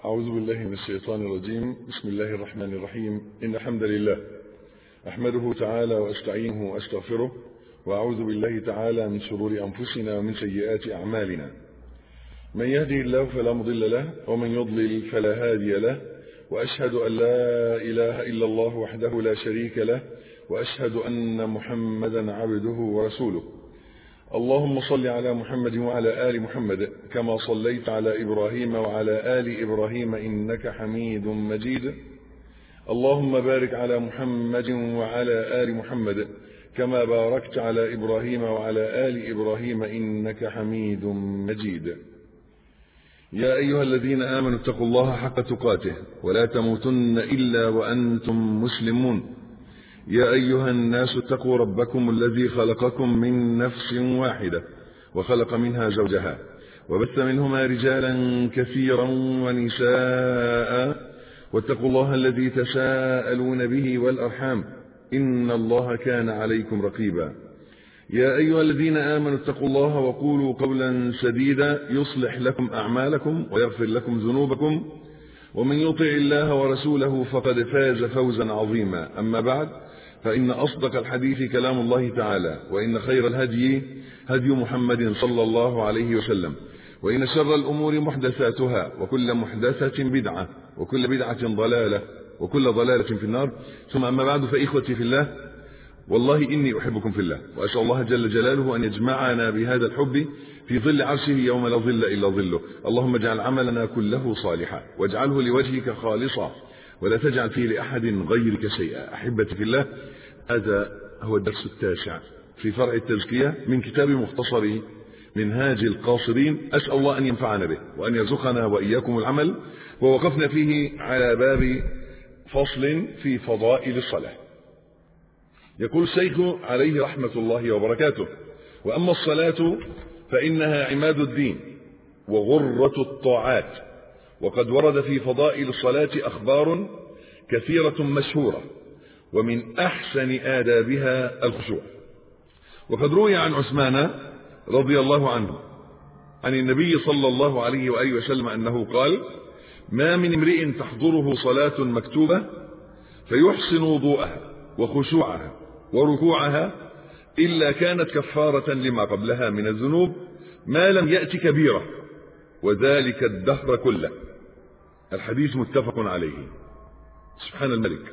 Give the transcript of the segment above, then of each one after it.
أعوذ بالله من الشيطان الرجيم بسم الله الرحمن الرحيم إن الحمد لله أحمده تعالى وأستعينه وأستغفره وأعوذ بالله تعالى من شرور أنفسنا ومن سيئات أعمالنا من يهدي الله فلا مضل له ومن يضلل فلا هادي له وأشهد أن لا إله إلا الله وحده لا شريك له وأشهد أن محمدا عبده ورسوله اللهم صل على محمد وعلى آل محمد كما صليت على إبراهيم وعلى آل إبراهيم إنك حميد مجيد اللهم بارك على محمد وعلى آل محمد كما باركت على إبراهيم وعلى آل إبراهيم إنك حميد مجيد يا أيها الذين آمنوا اتقوا الله حق تقاته ولا تموتن إلا وأنتم مسلمون يا أيها الناس اتقوا ربكم الذي خلقكم من نفس واحدة وخلق منها زوجها وبث منهما رجالا كثيرا ونساء واتقوا الله الذي تساءلون به والأرحام إن الله كان عليكم رقيبا يا أيها الذين آمنوا اتقوا الله وقولوا قولا سديدا يصلح لكم أعمالكم ويغفر لكم ذنوبكم ومن يطع الله ورسوله فقد فاز فوزا عظيما أما بعد فإن أصدق الحديث كلام الله تعالى وإن خير الهدي هدي محمد صلى الله عليه وسلم وإن شر الأمور محدثاتها وكل محدثة بدعة وكل بدعة ضلالة وكل ضلالة في النار ثم أما بعد فإخوتي في الله والله إني أحبكم في الله وأسأل الله جل جلاله أن يجمعنا بهذا الحب في ظل عرشه يوم لا ظل إلا ظله اللهم اجعل عملنا كله صالحا واجعله لوجهك خالصا ولا تجعل فيه لأحد غيرك شيئا أحبتي في الله هذا هو الدرس التاسع في فرع التزكية من كتاب مختصر منهاج القاصرين أسأل الله أن ينفعنا به وأن يرزقنا وإياكم العمل ووقفنا فيه على باب فصل في فضائل الصلاة يقول الشيخ عليه رحمة الله وبركاته وأما الصلاة فإنها عماد الدين وغرة الطاعات وقد ورد في فضائل الصلاة أخبار كثيرة مشهورة ومن أحسن آدابها الخشوع وقد روي عن عثمان رضي الله عنه عن النبي صلى الله عليه وآله وسلم أنه قال ما من امرئ تحضره صلاة مكتوبة فيحسن وضوءها وخشوعها وركوعها إلا كانت كفارة لما قبلها من الذنوب ما لم يأت كبيرة وذلك الدهر كله الحديث متفق عليه سبحان الملك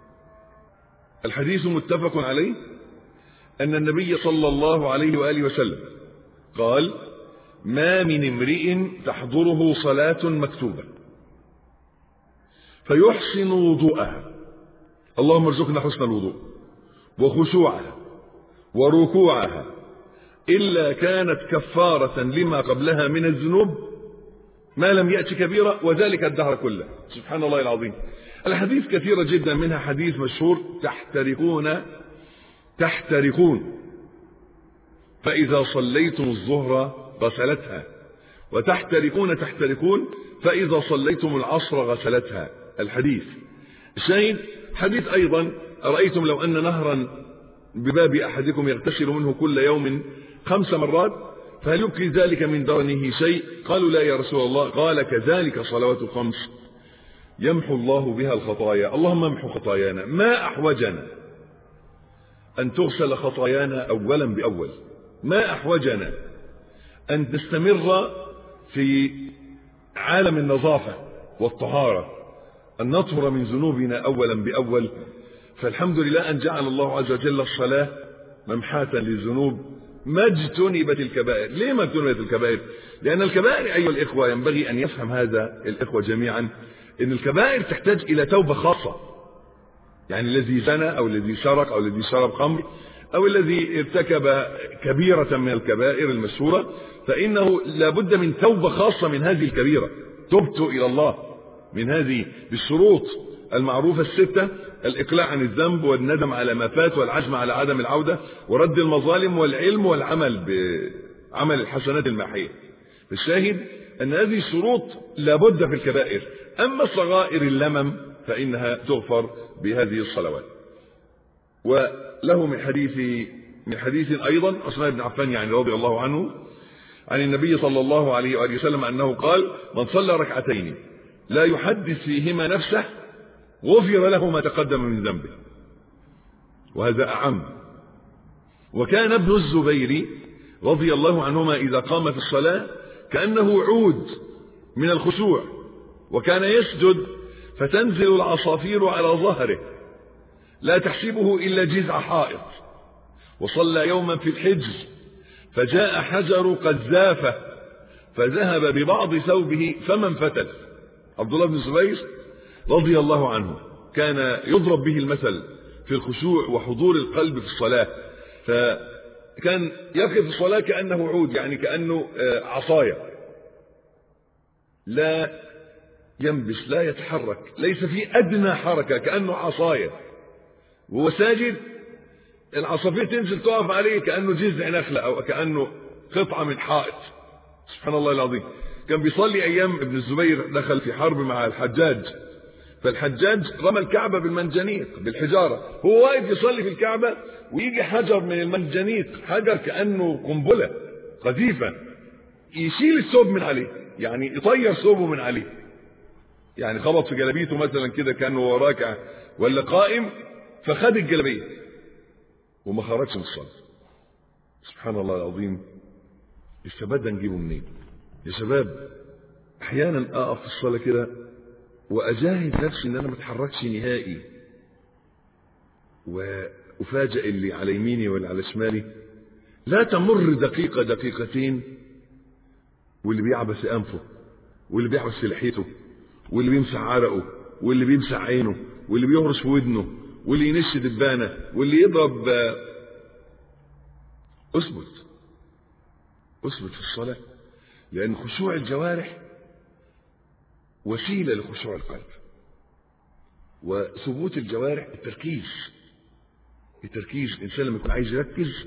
الحديث متفق عليه أن النبي صلى الله عليه وآله وسلم قال ما من امرئ تحضره صلاة مكتوبة فيحسن وضوءها اللهم ارزقنا حسن الوضوء وخشوعها وركوعها إلا كانت كفارة لما قبلها من الذنوب ما لم يأتي كبيرة وذلك الدهر كله سبحان الله العظيم الحديث كثيرة جدا منها حديث مشهور تحترقون تحترقون فإذا صليتم الظهر غسلتها وتحترقون تحترقون فإذا صليتم العصر غسلتها الحديث الشاهد حديث أيضا أرأيتم لو أن نهرا بباب أحدكم يغتسل منه كل يوم خمس مرات فهل يبقي ذلك من درنه شيء قالوا لا يا رسول الله قال كذلك صلوات الخمس يمحو الله بها الخطايا اللهم امحو خطايانا ما أحوجنا أن تغسل خطايانا أولا بأول ما أحوجنا أن تستمر في عالم النظافة والطهارة أن نطهر من ذنوبنا أولا بأول فالحمد لله أن جعل الله عز وجل الصلاة ممحاة للذنوب ما اجتنبت الكبائر ليه ما اجتنبت الكبائر لأن الكبائر أيها الإخوة ينبغي أن يفهم هذا الإخوة جميعا ان الكبائر تحتاج الى توبة خاصة يعني الذي زنى او الذي سرق او الذي شرب خمر او الذي ارتكب كبيرة من الكبائر المشهورة فانه لابد من توبة خاصة من هذه الكبيرة تبت الى الله من هذه بالشروط المعروفة الستة الاقلاع عن الذنب والندم على ما فات والعزم على عدم العودة ورد المظالم والعلم والعمل بعمل الحسنات الماحية الشاهد ان هذه الشروط لابد في الكبائر أما صغائر اللمم فإنها تغفر بهذه الصلوات وله من حديث من حديث أيضا عثمان بن عفان يعني رضي الله عنه عن النبي صلى الله عليه وآله وسلم أنه قال من صلى ركعتين لا يحدث فيهما نفسه غفر له ما تقدم من ذنبه وهذا أعم وكان ابن الزبير رضي الله عنهما إذا قام في الصلاة كأنه عود من الخشوع وكان يسجد فتنزل العصافير على ظهره لا تحسبه إلا جذع حائط وصلى يوما في الحج فجاء حجر قذافة فذهب ببعض ثوبه فما انفتل عبد الله بن الزبير رضي الله عنه كان يضرب به المثل في الخشوع وحضور القلب في الصلاة فكان يقف في الصلاة كأنه عود يعني كأنه عصاية لا ينبش لا يتحرك ليس في أدنى حركة كأنه عصاية وهو ساجد العصافير تنزل تقف عليه كأنه جذع نخلة أو كأنه قطعة من حائط سبحان الله العظيم كان بيصلي أيام ابن الزبير دخل في حرب مع الحجاج فالحجاج رمى الكعبة بالمنجنيق بالحجارة هو واقف يصلي في الكعبة ويجي حجر من المنجنيق حجر كأنه قنبلة قذيفة يشيل الثوب من عليه يعني يطير ثوبه من عليه يعني خبط في جلابيته مثلا كده كأنه هو راكع ولا قائم فخد الجلابية وما خرجش من الصلاة سبحان الله العظيم الثبات ده نجيبه منين يا شباب احيانا اقف في الصلاه كده واجاهد نفسي ان انا ما اتحركش نهائي وافاجئ اللي على يميني واللي على شمالي لا تمر دقيقه دقيقتين واللي بيعبس انفه واللي بيعبس في لحيته واللي بيمسح عرقه واللي بيمسح عينه واللي بيهرش في ودنه واللي ينش دبانه واللي يضرب اثبت اثبت في الصلاه لأن خشوع الجوارح وسيلة لخشوع القلب وثبوت الجوارح التركيز التركيز الإنسان لما يكون عايز يركز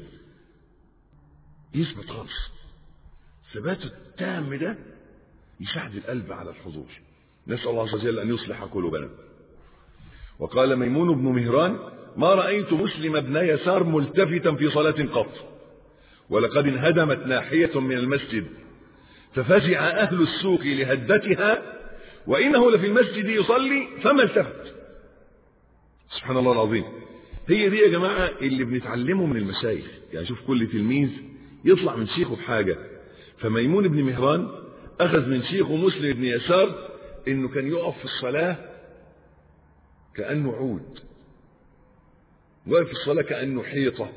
يثبت خالص ثباته التام ده يساعد القلب على الحضور نسأل الله عز وجل أن يصلح قلوبنا وقال ميمون بن مهران ما رأيت مسلم ابن يسار ملتفتا في صلاة قط ولقد انهدمت ناحية من المسجد ففزع أهل السوق لهدتها وإنه لفي المسجد يصلي فما التفت سبحان الله العظيم هي دي يا جماعة اللي بنتعلمه من المشايخ يعني شوف كل تلميذ يطلع من شيخه بحاجة فميمون بن مهران أخذ من شيخه مسلم بن يسار إنه كان يقف في الصلاة كأنه عود واقف في الصلاة كأنه حيطة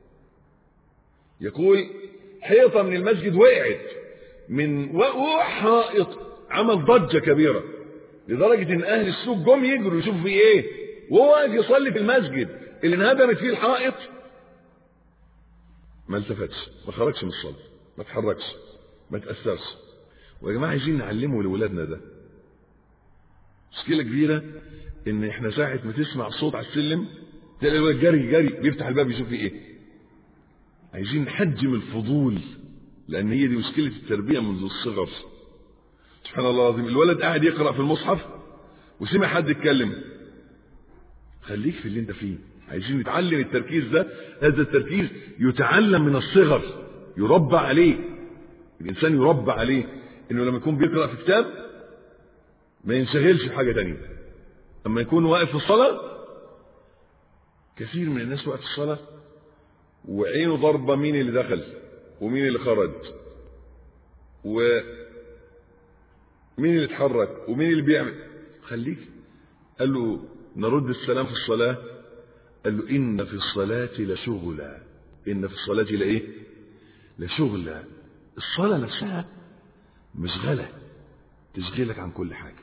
يقول حيطة من المسجد وقعت من وقوع حائط عمل ضجة كبيرة لدرجة ان اهل السوق جم يجروا يشوفوا فيه ايه وهو واقف يصلي في المسجد اللي انهدمت فيه الحائط ما التفتش ما خرجش من الصلاة ما اتحركش ما تأثرش ويا جماعة عايزين نعلمه لولادنا ده مشكلة كبيرة ان احنا ساعة ما تسمع صوت على السلم تلاقي الولد جري جري بيفتح الباب يشوف فيه ايه عايزين نحجم الفضول لأن هي دي مشكلة التربية منذ الصغر سبحان الله العظيم الولد قاعد يقرأ في المصحف وسمع حد يتكلم خليك في اللي انت فيه عايزين نتعلم التركيز ده هذا التركيز يتعلم من الصغر يربى عليه الإنسان يربى عليه إنه لما يكون بيقرأ في كتاب ما ينشغلش في حاجة تانية أما يكون واقف في الصلاة كثير من الناس واقف في الصلاة وعينه ضربة مين اللي دخل ومين اللي خرج ومين اللي اتحرك ومين اللي بيعمل خليك قال له نرد السلام في الصلاة قال له إن في الصلاة لشغلا إن في الصلاة لإيه لشغلا الصلاة نفسها مشغلة تشغلك عن كل حاجة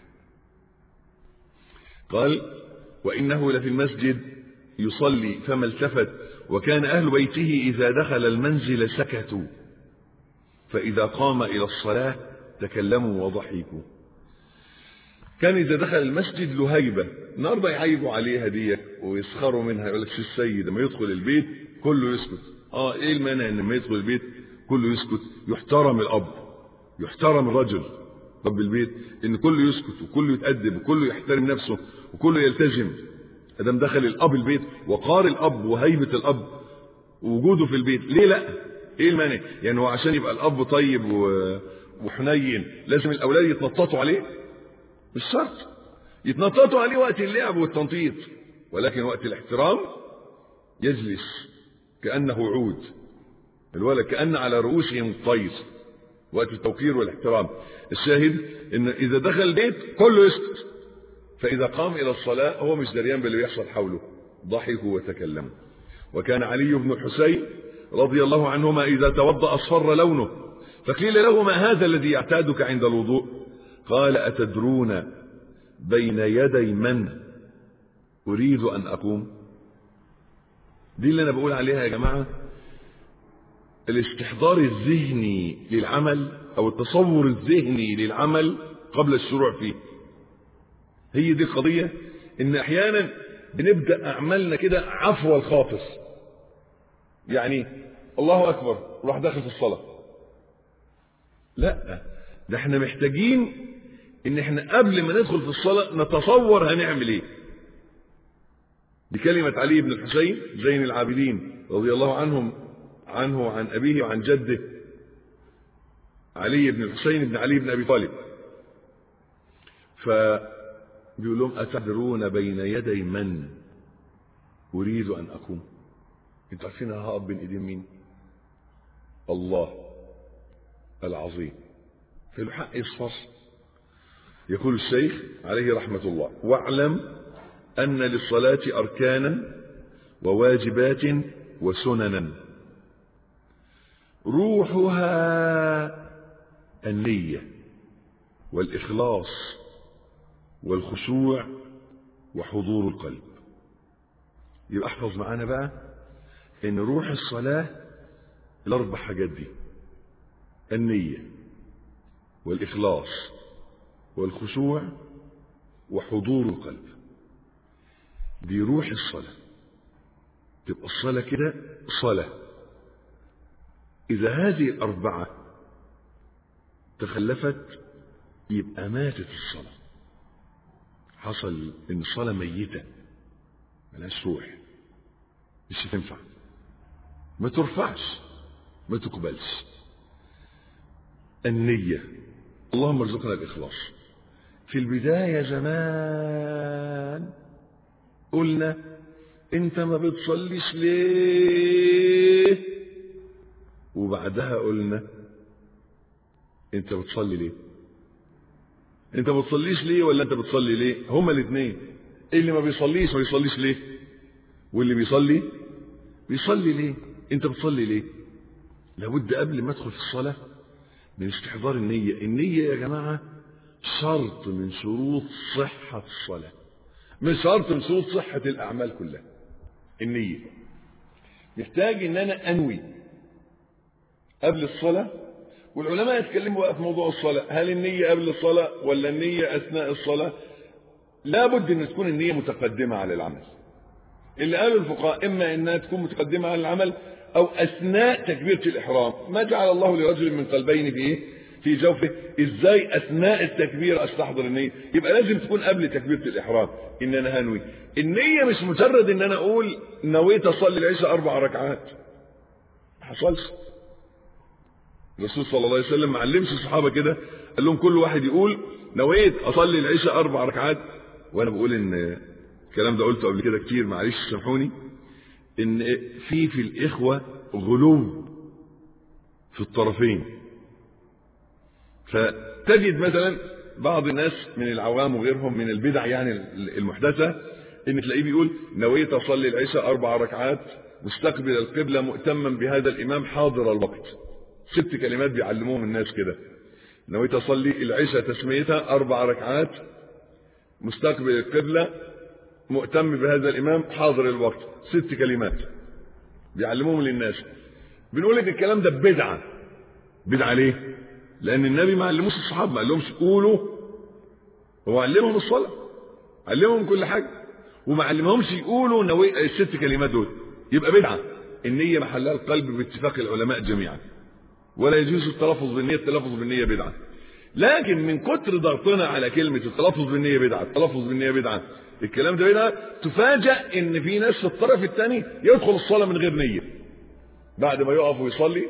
قال وإنه لفي المسجد يصلي فما التفت وكان أهل بيته إذا دخل المنزل سكتوا فإذا قام إلى الصلاة تكلموا وضحكوا كان إذا دخل المسجد له هيبة النهارده يعيبوا عليه هدية ويسخروا منها يقول لك شو السيد لما يدخل البيت كله يسكت اه ايه المانع ان لما يدخل البيت كله يسكت يحترم الاب يحترم الرجل رب البيت ان كله يسكت وكله يتأدب وكله يحترم نفسه وكله يلتزم ادم دخل الاب البيت وقار الاب وهيبة الاب ووجوده في البيت ليه لا ايه المانع يعني هو عشان يبقى الاب طيب وحنين لازم الاولاد يتنططوا عليه مش شرط يتنططوا عليه وقت اللعب والتنطيط ولكن وقت الاحترام يجلس كأنه عود الولد كأن على رؤوسهم الطير وقت التوقير والاحترام الشاهد ان اذا دخل البيت كله يسكت فاذا قام الى الصلاة هو مش دريان باللي بيحصل حوله ضحكوا وتكلموا وكان علي بن الحسين رضي الله عنهما اذا توضأ اصفر لونه فقيل له ما هذا الذي يعتادك عند الوضوء قال اتدرون بين يدي من اريد ان اقوم دي اللي انا بقول عليها يا جماعه الاستحضار الذهني للعمل او التصور الذهني للعمل قبل الشروع فيه هي دي القضية ان احيانا بنبدأ اعمالنا كده عفو الخاطر يعني الله اكبر راح داخل في الصلاة لا ده احنا محتاجين ان احنا قبل ما ندخل في الصلاة نتصور هنعمل ايه دي كلمة علي بن الحسين زين العابدين رضي الله عنهم عنه وعن أبيه وعن جده علي بن الحسين بن علي بن أبي طالب فبيقول لهم أتدرون بين يدي من أريد أن أقوم انتوا عارفين أنا هقف بين إيدين مين الله العظيم في الحق يصفر يقول الشيخ عليه رحمة الله واعلم أن للصلاة أركانا وواجبات وسننا روحها النية والإخلاص والخشوع وحضور القلب يبقى احفظ معانا بقى ان روح الصلاة الاربع حاجات دي النية والإخلاص والخشوع وحضور القلب دي روح الصلاة تبقى الصلاة كده صلاة إذا هذه الأربعة تخلفت يبقى ماتت الصلاة حصل إن الصلاة ميتة ملهاش روح مش هتنفع ما ترفعش ما تقبلش النية اللهم ارزقنا الإخلاص في البداية زمان قلنا انت ما بتصليش ليه وبعدها قلنا انت بتصلي ليه انت ما بتصليش ليه ولا انت بتصلي ليه هما الاثنين اللي ما بيصليش ما بيصليش ليه واللي بيصلي بيصلي ليه انت بتصلي ليه لابد قبل ما ادخل في الصلاه من استحضار النيه النيه يا جماعه شرط من شروط صحه الصلاه مش شرط من شروط صحه الاعمال كلها النيه محتاج ان انا انوي قبل الصلاه والعلماء يتكلموا بقى في موضوع الصلاه هل النيه قبل الصلاه ولا النيه اثناء الصلاه لابد ان تكون النيه متقدمه على العمل اللي قالوا الفقهاء اما انها تكون متقدمه على العمل او اثناء تكبيره الاحرام ما جعل الله لرجل من قلبين في ايه في جوفه ازاي اثناء التكبير استحضر النيه يبقى لازم تكون قبل تكبيره الاحرام ان انا هنوي النيه مش مجرد ان انا اقول نويت اصلي العشاء اربع ركعات ما حصلش الرسول صلى الله عليه وسلم ما علمش الصحابه كده قال لهم كل واحد يقول نويت اصلي العشاء اربع ركعات وانا بقول ان الكلام ده قلته قبل كده كتير معلش سامحوني ان في في الاخوه غلو في الطرفين فتجد مثلا بعض الناس من العوام وغيرهم من البدع يعني المحدثه ان تلاقيه بيقول نويت اصلي العشاء اربع ركعات مستقبل القبله مؤتما بهذا الامام حاضر الوقت ست كلمات بيعلموهم الناس كده نويت اصلي العشاء تسميتها اربع ركعات مستقبل القبله مؤتم بهذا الامام حاضر الوقت ست كلمات بيعلموهم للناس بنقول لك الكلام ده بدعه بدعه ليه لان النبي ما علموش الصحابه ما قالهمش قولوا هو علمهم الصلاه علمهم كل حاجه وما علمهمش يقولوا نوي الست كلمات دول يبقى بدعه النيه محلها القلب باتفاق العلماء جميعا ولا يجوز التلفظ بالنيه التلفظ بالنيه بدعه لكن من كتر ضغطنا على كلمه التلفظ بالنيه بدعه التلفظ بالنيه بدعه الكلام ده بدعه تفاجأ ان في ناس في الطرف الثاني يدخل الصلاه من غير نيه بعد ما يقف ويصلي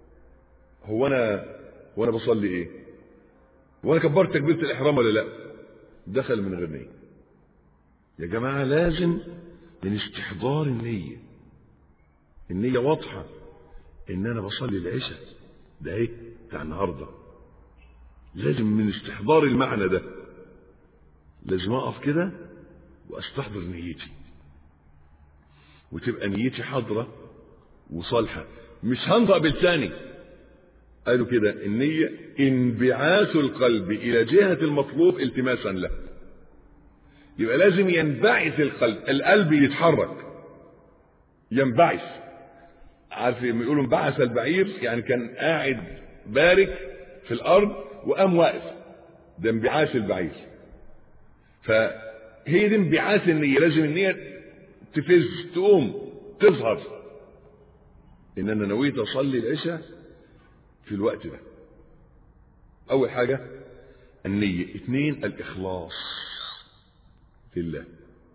هو انا وانا بصلي ايه وانا كبرت تكبيره الاحرام ولا لا دخل من غير نية يا جماعة لازم من استحضار النية النية واضحة ان انا بصلي العشاء ده ايه بتاع النهاردة لازم من استحضار المعنى ده لازم اقف كده واستحضر نيتي وتبقى نيتي حاضرة وصالحة مش هنطق بلساني قالوا كده النية انبعاث القلب إلى جهة المطلوب التماسا له يبقى لازم ينبعث القلب القلب يتحرك ينبعث عارف يقولوا انبعث البعير يعني كان قاعد بارك في الأرض وقام واقف ده انبعاث البعير فهي دي انبعاث النية لازم النية تفز تقوم تظهر ان انا نويت اصلي العشاء في الوقت ده اول حاجة النية اثنين الاخلاص لله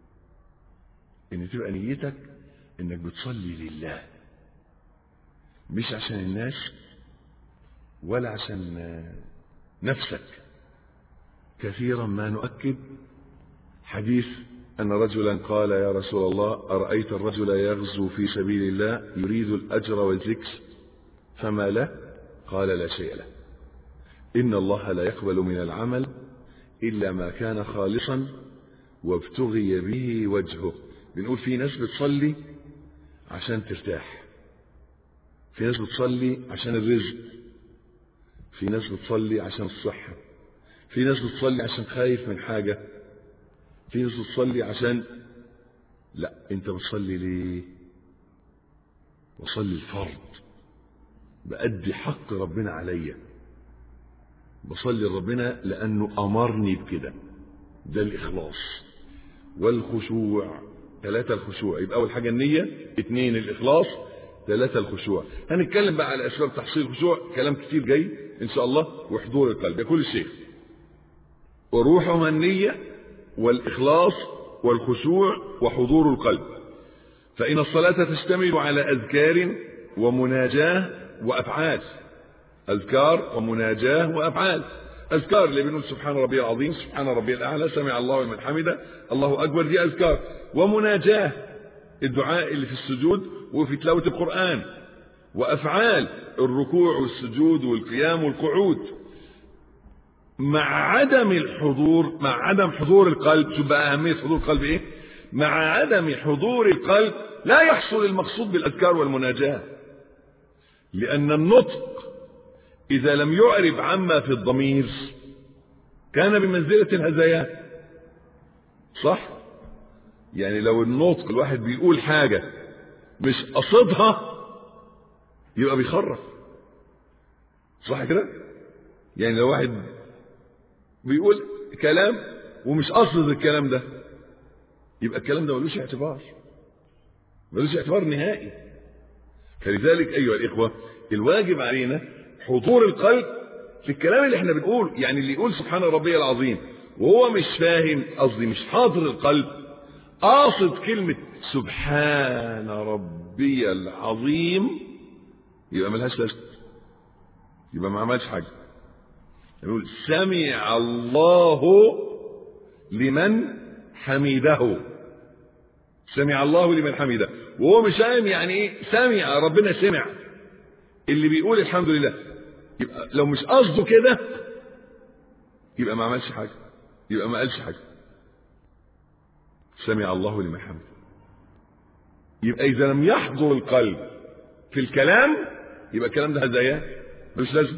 ان تبقى نيتك انك بتصلي لله مش عشان الناس ولا عشان نفسك كثيرا ما نؤكد حديث أن رجلا قال يا رسول الله أرأيت الرجل يغزو في سبيل الله يريد الأجر والذكر فما له قال لا شيء له إن الله لا يقبل من العمل إلا ما كان خالصا وابتغي به وجهه بنقول في ناس بتصلي عشان ترتاح في ناس بتصلي عشان الرزق في ناس بتصلي عشان الصحة في ناس بتصلي عشان خايف من حاجة في ناس بتصلي عشان لا انت بتصلي ليه بصلي الفرض بأدي حق ربنا عليا بصلي لربنا لأنه أمرني بكده ده الإخلاص والخشوع ثلاثة الخشوع يبقى أول حاجة النية اثنين الإخلاص ثلاثة الخشوع هنتكلم بقى على أسباب تحصيل الخشوع كلام كتير جاي إن شاء الله وحضور القلب يقول الشيخ وروحهما النية والإخلاص والخشوع وحضور القلب فإن الصلاة تشتمل على أذكار ومناجاة وأفعال أذكار ومناجاة وأفعال أذكار اللي بنقول سبحان ربي العظيم سبحان ربي الأعلى سمع الله لمن حمده الله أكبر دي أذكار ومناجاة الدعاء اللي في السجود وفي تلاوة القرآن وأفعال الركوع والسجود والقيام والقعود مع عدم الحضور مع عدم حضور القلب شوف بقى أهمية حضور القلب إيه مع عدم حضور القلب لا يحصل المقصود بالأذكار والمناجاة لأن النطق إذا لم يعرب عما في الضمير كان بمنزلة الهذيان صح يعني لو النطق الواحد بيقول حاجة مش قصدها يبقى بيخرف صح كده يعني لو واحد بيقول كلام ومش قصد الكلام ده يبقى الكلام ده ملوش اعتبار ملوش اعتبار نهائي فلذلك ايها الاخوه الواجب علينا حضور القلب في الكلام اللي احنا بنقول يعني اللي يقول سبحان ربي العظيم وهو مش فاهم قصدي مش حاضر القلب قاصد كلمة سبحان ربي العظيم يبقى ملهاش لازمة يبقى ما عملش حاجة يقول سمع الله لمن حمده سمع الله لمن حمده وهو مش فاهم يعني ايه سمع ربنا سمع اللي بيقول الحمد لله يبقى لو مش قصده كده يبقى ما عملش حاجه يبقى ما قالش حاجه سمع الله لمن حمده يبقى اذا لم يحضر القلب في الكلام يبقى الكلام ده هزايا مش لازم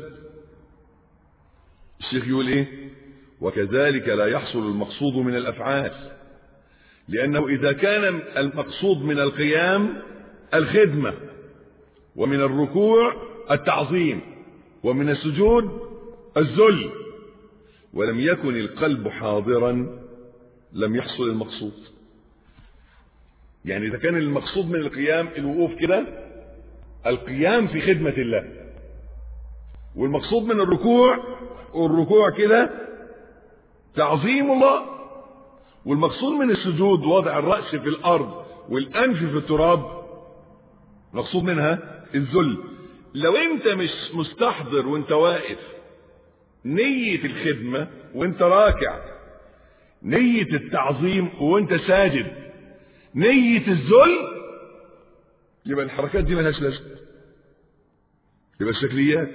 الشيخ يقول ايه وكذلك لا يحصل المقصود من الافعال لانه اذا كان المقصود من القيام الخدمه ومن الركوع التعظيم ومن السجود الذل ولم يكن القلب حاضرا لم يحصل المقصود يعني اذا كان المقصود من القيام الوقوف كده القيام في خدمه الله والمقصود من الركوع والركوع كده تعظيم الله والمقصود من السجود وضع الراس في الارض والانف في التراب مقصود منها الذل لو انت مش مستحضر وانت واقف نية الخدمة وانت راكع نية التعظيم وانت ساجد نية الذل يبقى الحركات دي ملهاش لازمة يبقى الشكليات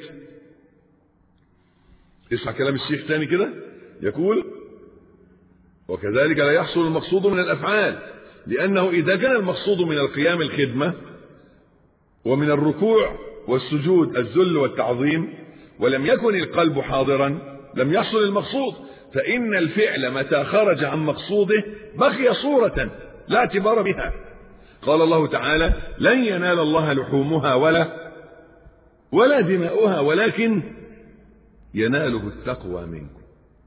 اسمع كلام الشيخ تاني كده يقول وكذلك لا يحصل المقصود من الافعال لانه اذا كان المقصود من القيام الخدمه ومن الركوع والسجود الذل والتعظيم ولم يكن القلب حاضرا لم يحصل المقصود فان الفعل متى خرج عن مقصوده بقي صوره لا اعتبار بها قال الله تعالى لن ينال الله لحومها ولا ولا دماؤها ولكن يناله التقوى منكم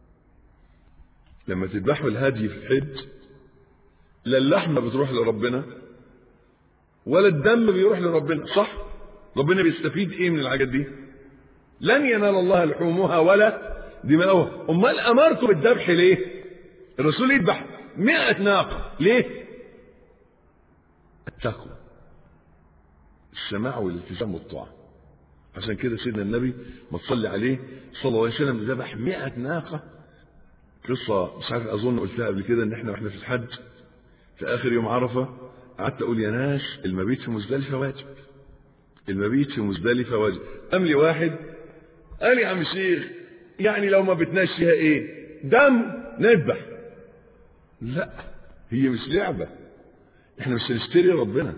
لما تذبحوا الهدي في الحج لا اللحمة بتروح لربنا ولا الدم بيروح لربنا صح ربنا بيستفيد ايه من الحاجات دي لن ينال الله لحومها ولا دماؤها امال امركم بالذبح ليه الرسول يذبح مئة ناقة ليه التقوى السماع والالتزام والطاعة عشان كده سيدنا النبي ما تصلي عليه صلى الله عليه وسلم ذبح 100 ناقة قصة مش عارف أظن قلتها قبل كده إن إحنا وإحنا في الحج في آخر يوم عرفة قعدت أقول يا ناس المبيت في مزدلفة واجب المبيت في مزدلفة واجب قام لي واحد قال يا عم الشيخ يعني لو ما بتناش فيها إيه دم نذبح لا هي مش لعبة احنا مش هنشتري ربنا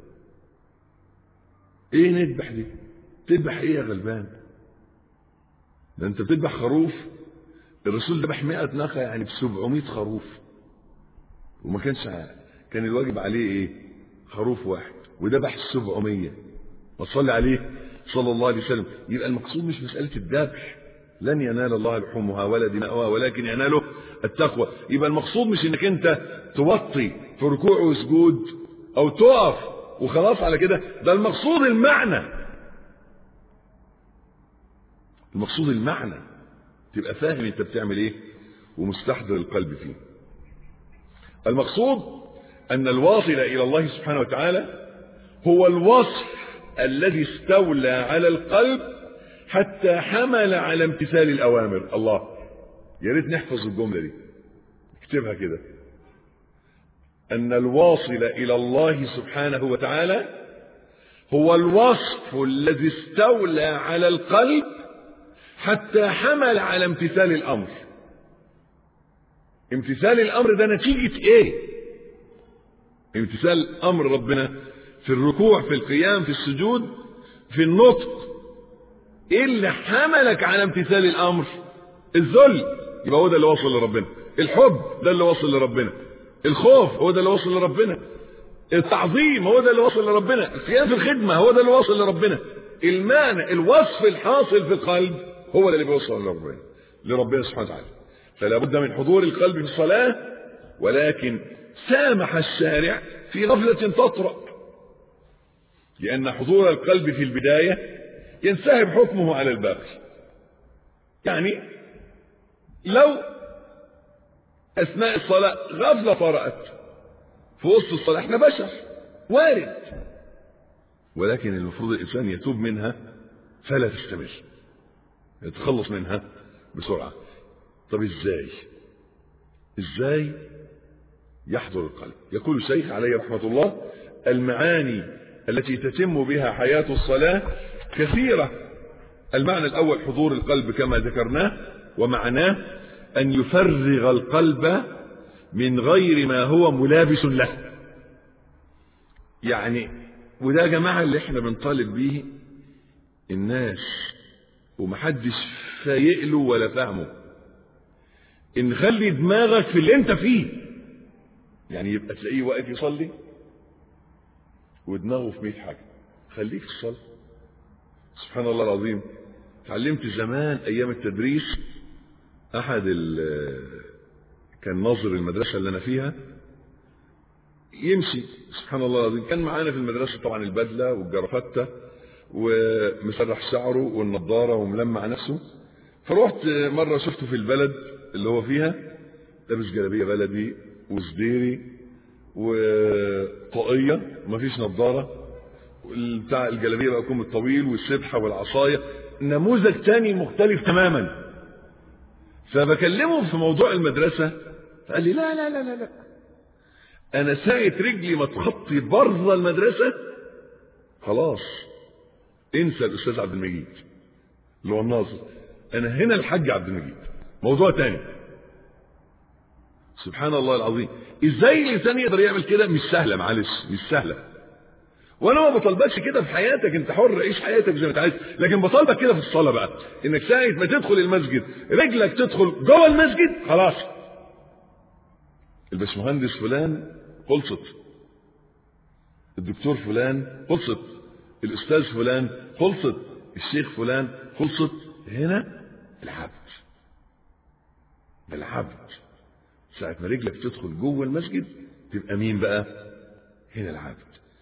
ايه نذبح دي تذبح ايه يا غلبان ده انت بتذبح خروف الرسول ذبح 100 ناقه يعني ب 700 خروف وما كانش كان الواجب عليه ايه خروف واحد وذبح 700 وصلي عليه صلى الله عليه وسلم يبقى المقصود مش مساله الذبح لن ينال الله لحومها ولا دماؤها ولكن يناله التقوى يبقى المقصود مش انك انت توطي في ركوع وسجود او تقف وخلاص على كده ده المقصود المعنى المقصود المعنى تبقى فاهم انت بتعمل ايه ومستحضر القلب فيه المقصود ان الواصل الى الله سبحانه وتعالى هو الوصف الذي استولى على القلب حتى حمل على امتثال الاوامر الله يا ريت نحفظ الجمله دي اكتبها كده ان الواصل الى الله سبحانه وتعالى هو الوصف الذي استولى على القلب حتى حمل على امتثال الامر امتثال الامر ده نتيجة ايه امتثال امر ربنا في الركوع في القيام في السجود في النطق ايه اللي حملك على امتثال الامر الذل يبقى هو ده اللي وصل لربنا الحب ده اللي وصل لربنا الخوف هو ده اللي وصل لربنا التعظيم هو ده اللي وصل لربنا القيام في الخدمة هو ده اللي وصل لربنا المعنى الوصف الحاصل في القلب هو اللي بيوصل لربنا لربنا سبحانه وتعالى فلا بد من حضور القلب في الصلاة ولكن سامح الشارع في غفلة تطرأ لأن حضور القلب في البداية ينسحب حكمه على الباقي يعني لو أثناء الصلاة غفلة طرأت في وسط الصلاة احنا بشر وارد ولكن المفروض الإنسان يتوب منها فلا تستمر يتخلص منها بسرعة طب ازاي ازاي يحضر القلب يقول الشيخ عليه رحمة الله المعاني التي تتم بها حياة الصلاة كثيرة المعنى الأول حضور القلب كما ذكرناه ومعناه أن يفرغ القلب من غير ما هو ملابس له يعني وده يا جماعة اللي احنا بنطالب بيه الناس ومحدش فايق له ولا فاهمه ان خلي دماغك في اللي انت فيه يعني يبقى تلاقيه واقف يصلي ودماغه في 100 حاجه خليك في الصلاه سبحان الله العظيم اتعلمت زمان ايام التدريس احد كان ناظر المدرسه اللي انا فيها يمشي سبحان الله العظيم كان معانا في المدرسه طبعا البدله والجرافته ومسرح شعره والنضاره وملمع نفسه فروحت مره شفته في البلد اللي هو فيها لابس جلابيه بلدي وزديري وطاقيه ومفيش نضاره بتاع الجلابيه بقى كم الطويل والسبحه والعصايه نموذج تاني مختلف تماما فبكلمه في موضوع المدرسه فقال لي لا لا لا لا لا انا ساعة رجلي ما تخطي بره المدرسة خلاص انسى الاستاذ عبد المجيد اللي هو الناظر انا هنا الحاج عبد المجيد موضوع تاني سبحان الله العظيم ازاي الانسان يقدر يعمل كده مش سهله معلش مش سهله وانا ما بطالبكش كده في حياتك انت حر عيش حياتك زي ما انت عايز لكن بطالبك كده في الصلاه بقى انك ساعه ما تدخل المسجد رجلك تدخل جوه المسجد خلاص الباشمهندس فلان خلصت الدكتور فلان خلصت الاستاذ فلان خلصت الشيخ فلان خلصت هنا العبد العبد ساعة ما رجلك تدخل جوه المسجد تبقى مين بقى هنا العبد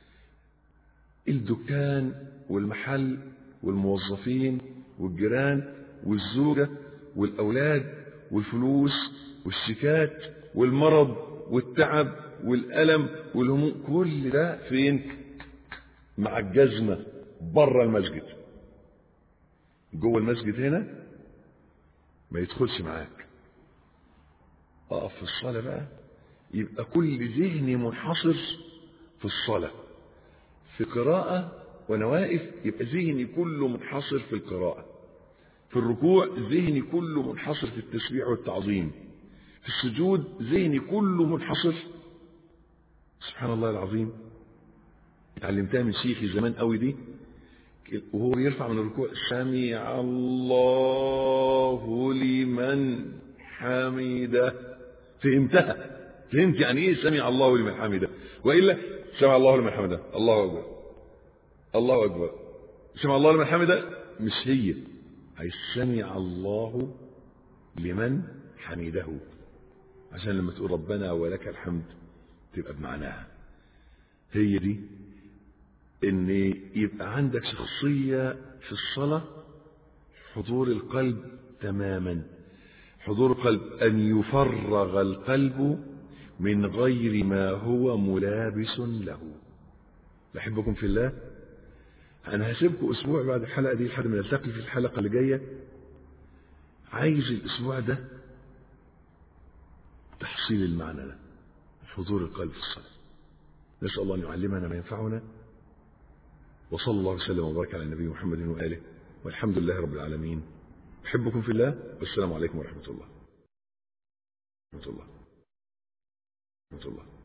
الدكان والمحل والموظفين والجيران والزوجة والأولاد والفلوس والشيكات والمرض والتعب والألم والهموم كل ده فين مع الجزمة بره المسجد جوه المسجد هنا ما يدخلش معاك اقف في الصلاة بقى يبقى كل ذهني منحصر في الصلاة في قراءة وانا واقف يبقى ذهني كله منحصر في القراءة في الركوع ذهني كله منحصر في التسبيح والتعظيم في السجود ذهني كله منحصر سبحان الله العظيم اتعلمتها من شيخي زمان قوي دي وهو يرفع من الركوع سمع الله لمن حمده فهمتها فهمت يعني ايه سمع الله لمن حمده والا سمع الله لمن حمده الله اكبر الله اكبر سمع الله لمن حمده مش هي أي سمع الله لمن حمده عشان لما تقول ربنا ولك الحمد تبقى بمعناها هي دي ان يبقى عندك شخصية في الصلاة حضور القلب تماما حضور القلب ان يفرغ القلب من غير ما هو ملابس له بحبكم في الله انا هسيبكم اسبوع بعد الحلقة دي لحد ما نلتقي في الحلقة اللي جاية عايز الاسبوع ده تحصيل المعنى ده حضور القلب في الصلاة نسأل الله أن يعلمنا ما ينفعنا وصلى الله وسلم وبارك على النبي محمد وآله والحمد لله رب العالمين أحبكم في الله والسلام عليكم ورحمة الله ورحمة الله ورحمة الله